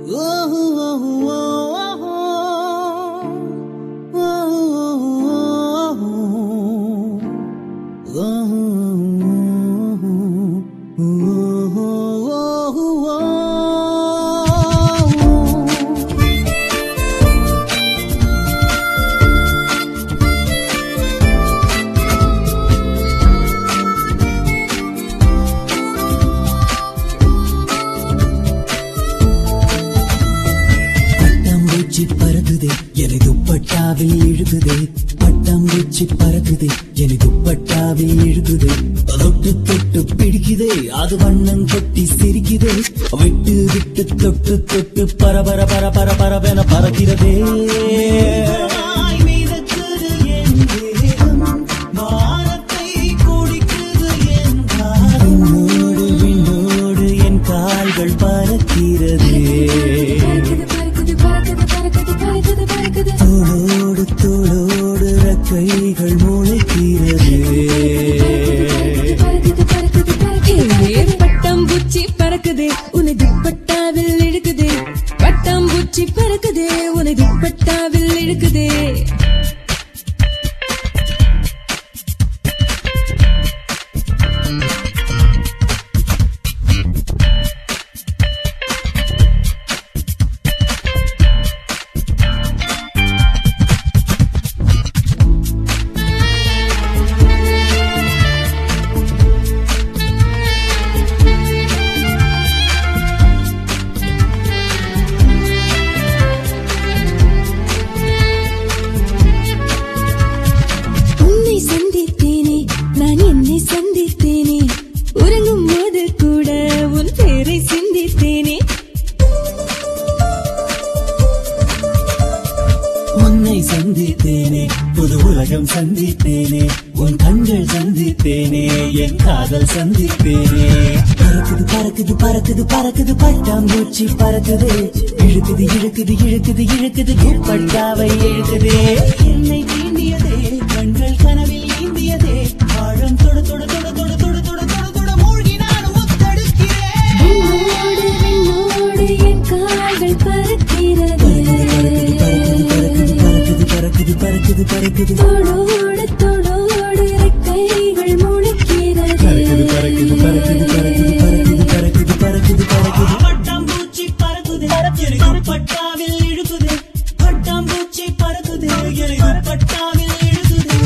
பட்டாம்பூச்சி பறக்குதே என்னை துப்பட்டாவில் இழுக்குதே பட்டாம்பூச்சி பறக்குதே என்னை துப்பட்டாவில் இழுக்குதே தொட்டு தொட்டு பிடிக்குதே அது வண்ணம் கொட்டி சிரிக்குதே விட்டு விட்டு தொட்டு தொட்டு பரபர பர பர பரவென பறக்கிறதே விண்ணோடு விண்ணோடு என் கால்கள் பறக்கிறதே தோளோடு தோளோடு ரக்கைகள் முளைக்கிறது பட்டாம்பூச்சி பறக்குதே உன்னை துப்பட்டாவில் இழுக்குதே பட்டாம்பூச்சி பறக்குதே உன்னை துப்பட்டாவில் இழுக்குதே உன்னை சந்தித்தேனே நான் என்னை சந்தித்தேனே உறங்கும் போது கூட உன் பேரை சிந்தித்தேனே உன்னை சந்தித்தேனே புது உலகம் சந்தித்தேனே உன் கண்கள் சந்தித்தேனே என் காதல் சந்தித்தேனே பறக்குது பறக்குது பறக்குது பறக்குது பட்டாம்பூச்சி பறக்குது இழுக்குது இழுக்குது இழுக்குது இழுக்குது துப்பட்டாவை இழுக்குதே என்னை தீண்டியதே கண்கள் கனவில் ஈந்தியதே ஆழம் தொட தொட தொட தொட தொட தொட தொட தொட மூழ்கி நான் முத்தெடுக்கிறேன் விண்ணோடு விண்ணோடு என் கால்கள் பறக்கிறது பறக்குது பறக்குது பறக்குது பறக்குது தோளோடு தோளோடு ரெக்கைகள் முளைக்கிறது பறக்குது பறக்குது பறக்குது பறக்குது பறக்குது பறக்குது பறக்குது பறக்குது பட்டாம்பூச்சி பறக்குது எனக்கு பட்டாவில் இழுக்குது பட்டாம்பூச்சி பறக்குது எனக்கு பட்டாவில் இழுக்குது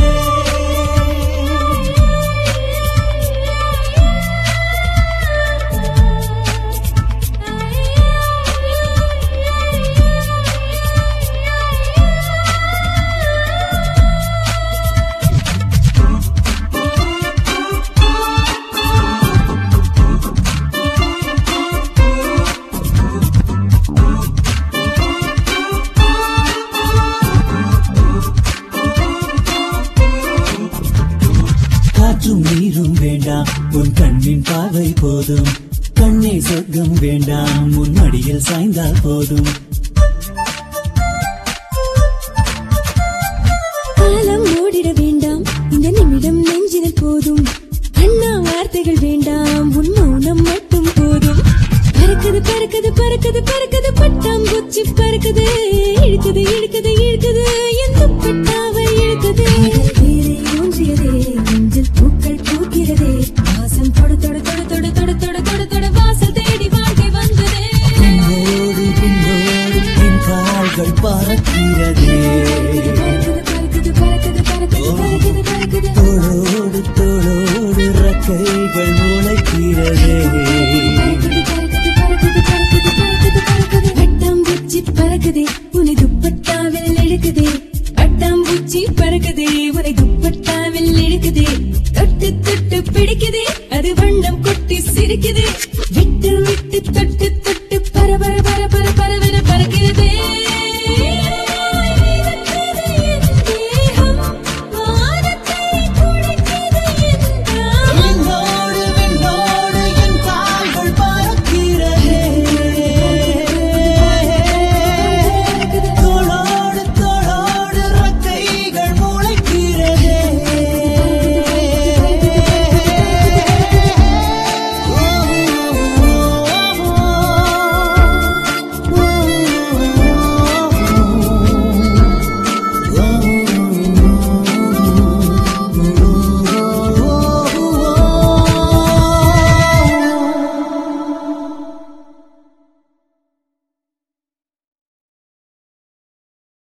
காற்றும் நீரும் வேண்டாம் உன் கண்ணின் பார்வை போதும் கண்ணே சொர்க்கம் வேண்டாம் உன் மடியில் சாய்ந்தால் போதும் காலம் ஓடிட வேண்டாம் இந்த நிமிடம் நெஞ்சினில் போதும் அண்ணா வார்த்தைகள் வேண்டாம் உன் மௌனம் மட்டும் போதும் பறக்குது பறக்குது பறக்குது பறக்குது பட்டாம்பூச்சி பறக்குது இழுக்குது இழுக்குது இழுக்குது என் துப்பட்டாவை இழுக்குது வேரை ஊன்றியதே நெஞ்சில் பூக்கள் பூக்கிறதே வாசம் தொட தொட தொட தொட தொட தொட தொட தொட வாசல் தேடி வாழ்க்கை வந்ததே பின்னோடு பின்னோடு என் கால்கள் பறக்கிறதே பறக்குது பறக்குது பறக்குது பறக்குது பறக்குது பறக்குது தோளோடு தோளோடு ரக்கைகள் முளைக்கிறதே பட்டாம்பூச்சி பறக்குதே உன்னை துப்பட்டாவில் இழுக்குதே பட்டாம்பூச்சி பறக்குதே உன்னை துப்பட்டாவில் இழுக்குதே தொட்டு தொட்டு பிடிக்குதே அது வண்ணம் கொட்டி சிரிக்குதே விட்டு விட்டு தொட்டு